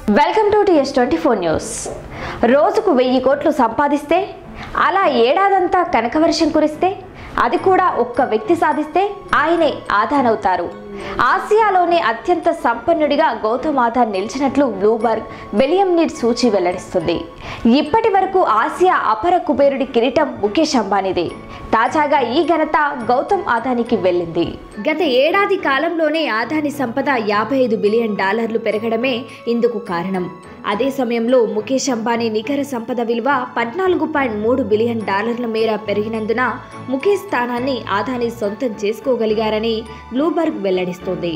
welcome to TS twenty four news రోజుకు వెయ్యి కోట్లు సంపాదిస్తే అలా ఏడాదంతా కనకవర్షం కురిస్తే అది కూడా ఒక్క వ్యక్తి సాధిస్తే ఆయనే ఆదానవుతారు ఆసియాలోనే అత్యంత సంపన్నుడిగా గౌతమ్ ఆదాన్ నిలిచినట్లు బ్లూబర్గ్ బెలియం నీడ్ సూచి వెల్లడిస్తుంది ఇప్పటి వరకు ఆసియా అపర కుబేరుడి కిరీటం ముఖేష్ అంబానీదే తాజాగా ఈ ఘనత గౌతమ్ ఆదానికి వెళ్ళింది గత ఏడాది కాలంలోనే ఆదాని సంపద యాభై ఐదు బిలియన్ డాలర్లు పెరగడమే ఇందుకు కారణం అదే సమయంలో ముఖేష్ అంబానీ నికర సంపద విలువ పద్నాలుగు పాయింట్ మూడు బిలియన్ డాలర్ల మేర పెరిగినందున ముఖేష్ స్థానాన్ని ఆదాని సొంతం చేసుకోగలిగారని బ్లూబర్గ్ వెల్లడిస్తోంది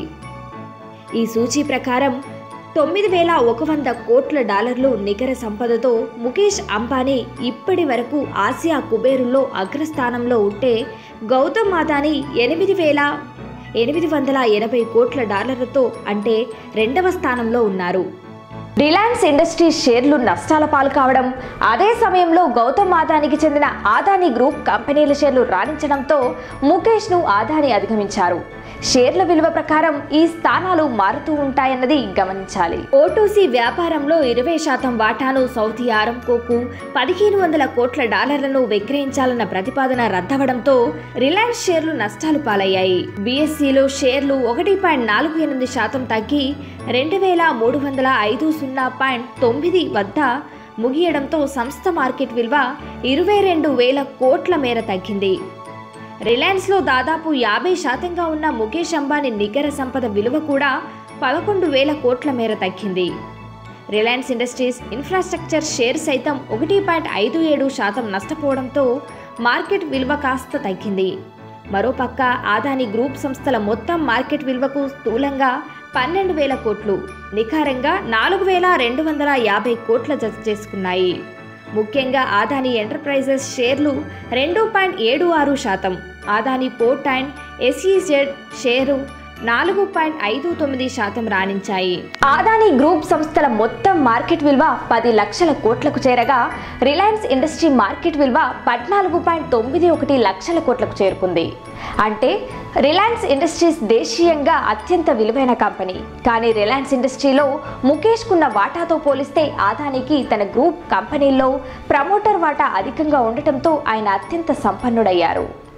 ఈ సూచీ ప్రకారం తొమ్మిది వేల ఒక వంద కోట్ల డాలర్లు నికర సంపదతో ముఖేష్ అంబానీ ఇప్పటి వరకు ఆసియా కుబేరుల్లో అగ్రస్థానంలో ఉంటే గౌతమ్ అదానీ ఎనిమిది వేల ఎనిమిది వందల ఎనభై కోట్ల డాలర్లతో అంటే రెండవ స్థానంలో ఉన్నారు రిలయన్స్ ఇండస్ట్రీస్ షేర్లు నష్టాల పాలు కావడం అదే సమయంలో గౌతమ్ ఆదానికి చెందిన ఆదాని గ్రూప్ కంపెనీల షేర్లు రాణించడంతో ముఖేష్ను ఆదాని అధిగమించారు షేర్ల విలువ ప్రకారం ఈ స్థానాలు మారుతూ ఉంటాయన్నది గమనించాలి ఓటూసీ వ్యాపారంలో ఇరవై శాతం వాటాను సౌదీ ఆరంకోకు పదిహేను వందల కోట్ల డాలర్లను విక్రయించాలన్న ప్రతిపాదన రద్దవడంతో రిలయన్స్ షేర్లు నష్టాలు పాలయ్యాయి బీఎస్సీలో షేర్లు ఒకటి పాయింట్ నాలుగు ఎనిమిది శాతం తగ్గి రెండు వేల మూడు వందల ఐదు సున్నా పాయింట్ తొమ్మిది వద్ద ముగియడంతో సంస్థ మార్కెట్ విలువ ఇరవై రెండు వేల కోట్ల మేర తగ్గింది రిలయన్స్లో దాదాపు యాభై శాతంగా ఉన్న ముఖేష్ అంబానీ నికర సంపద విలువ కూడా పదకొండు వేల కోట్ల మేర తగ్గింది రిలయన్స్ ఇండస్ట్రీస్ ఇన్ఫ్రాస్ట్రక్చర్ షేర్ సైతం ఒకటి పాయింట్ ఐదు ఏడు శాతం నష్టపోవడంతో మార్కెట్ విలువ కాస్త తగ్గింది మరోపక్క ఆదాని గ్రూప్ సంస్థల మొత్తం మార్కెట్ విలువకు స్థూలంగా పన్నెండు వేల కోట్లు నిఖారంగా నాలుగు వేల రెండు వందల యాభై కోట్ల జత చేసుకున్నాయి ముఖ్యంగా ఆదాని ఎంటర్ప్రైజెస్ షేర్లు రెండు పాయింట్ ఏడు ఆరు శాతం Adani port and SEZ share నాలుగు పాయింట్ ఐదు తొమ్మిది శాతం రాణించాయి ఆదాని గ్రూప్ సంస్థల మొత్తం మార్కెట్ విలువ పది లక్షల కోట్లకు చేరగా రిలయన్స్ ఇండస్ట్రీ మార్కెట్ విలువ పద్నాలుగు పాయింట్ తొమ్మిది ఒకటి లక్షల కోట్లకు చేరుకుంది అంటే రిలయన్స్ ఇండస్ట్రీస్ దేశీయంగా అత్యంత విలువైన కంపెనీ కానీ రిలయన్స్ ఇండస్ట్రీలో ముఖేష్కున్న వాటాతో పోలిస్తే ఆదానికి తన గ్రూప్ కంపెనీల్లో ప్రమోటర్ వాటా అధికంగా ఉండటంతో ఆయన అత్యంత సంపన్నుడయ్యారు